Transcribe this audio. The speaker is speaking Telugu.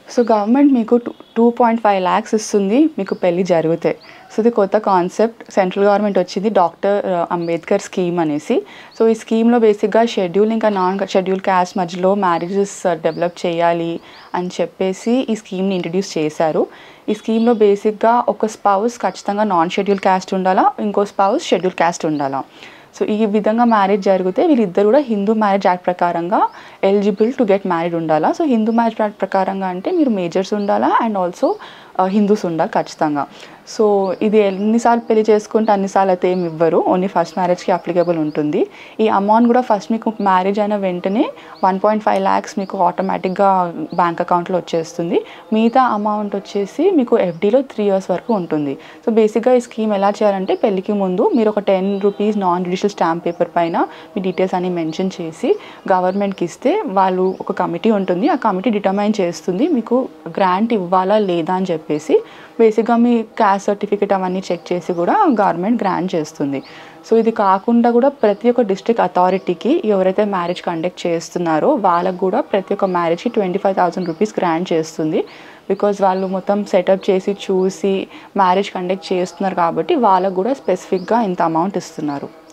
సో గవర్నమెంట్ మీకు two two point five lakhs ఇస్తుంది మీకు పెళ్ళి జరిగితే సో ఇది కొత్త కాన్సెప్ట్ సెంట్రల్ గవర్నమెంట్ వచ్చింది డాక్టర్ అంబేద్కర్ స్కీమ్ అనేసి సో ఈ స్కీమ్లో బేసిక్గా షెడ్యూల్ ఇంకా నాన్ షెడ్యూల్ క్యాస్ట్ మధ్యలో మ్యారేజెస్ డెవలప్ చేయాలి అని చెప్పేసి ఈ స్కీమ్ని ఇంట్రడ్యూస్ చేశారు ఈ స్కీమ్లో బేసిక్గా ఒక స్పౌస్ ఖచ్చితంగా నాన్ షెడ్యూల్ క్యాస్ట్ ఉండాలా ఇంకో స్పౌస్ షెడ్యూల్ క్యాస్ట్ ఉండాలా సో ఈ విధంగా మ్యారేజ్ జరిగితే వీళ్ళిద్దరు కూడా హిందూ మ్యారేజ్ యాక్ట్ ప్రకారంగా ఎలిజిబుల్ టు గెట్ మ్యారీడ్ ఉండాలా సో హిందూ మ్యారేజ్ యాక్ట్ ప్రకారంగా అంటే మీరు మేజర్స్ ఉండాలా అండ్ ఆల్సో హిందూస్ ఉండాలి ఖచ్చితంగా సో ఇది ఎన్నిసార్లు పెళ్లి చేసుకుంటే అన్నిసార్లు అయితే ఏమి ఇవ్వరు ఓన్లీ ఫస్ట్ మ్యారేజ్కి అప్లికేబుల్ ఉంటుంది ఈ అమౌంట్ కూడా ఫస్ట్ మీకు మ్యారేజ్ అయిన వెంటనే వన్ పాయింట్ ఫైవ్ ల్యాక్స్ మీకు ఆటోమేటిక్గా బ్యాంక్ అకౌంట్లో వచ్చేస్తుంది మిగతా అమౌంట్ వచ్చేసి మీకు ఎఫ్డీలో త్రీ ఇయర్స్ వరకు ఉంటుంది సో బేసిక్గా ఈ స్కీమ్ ఎలా చేయాలంటే పెళ్ళికి ముందు మీరు ఒక ten rupees non judicial stamp paper పైన మీ డీటెయిల్స్ అన్ని మెన్షన్ చేసి గవర్నమెంట్కి ఇస్తే వాళ్ళు ఒక కమిటీ ఉంటుంది ఆ కమిటీ డిటర్మైన్ చేస్తుంది మీకు గ్రాంట్ ఇవ్వాలా లేదా అని చెప్పేసి బేసిక్గా మీ క్యాస్ట్ సర్టిఫికేట్ అవన్నీ చెక్ చేసి కూడా గవర్నమెంట్ గ్రాంట్ చేస్తుంది సో ఇది కాకుండా కూడా ప్రతి ఒక్క డిస్ట్రిక్ట్ అథారిటీకి ఎవరైతే మ్యారేజ్ కండక్ట్ చేస్తున్నారో వాళ్ళకు కూడా ప్రతి ఒక్క మ్యారేజ్కి twenty five thousand rupees grant చేస్తుంది బికాజ్ వాళ్ళు మొత్తం సెటప్ చేసి చూసి మ్యారేజ్ కండక్ట్ చేస్తున్నారు కాబట్టి వాళ్ళకు కూడా స్పెసిఫిక్గా ఇంత అమౌంట్ ఇస్తున్నారు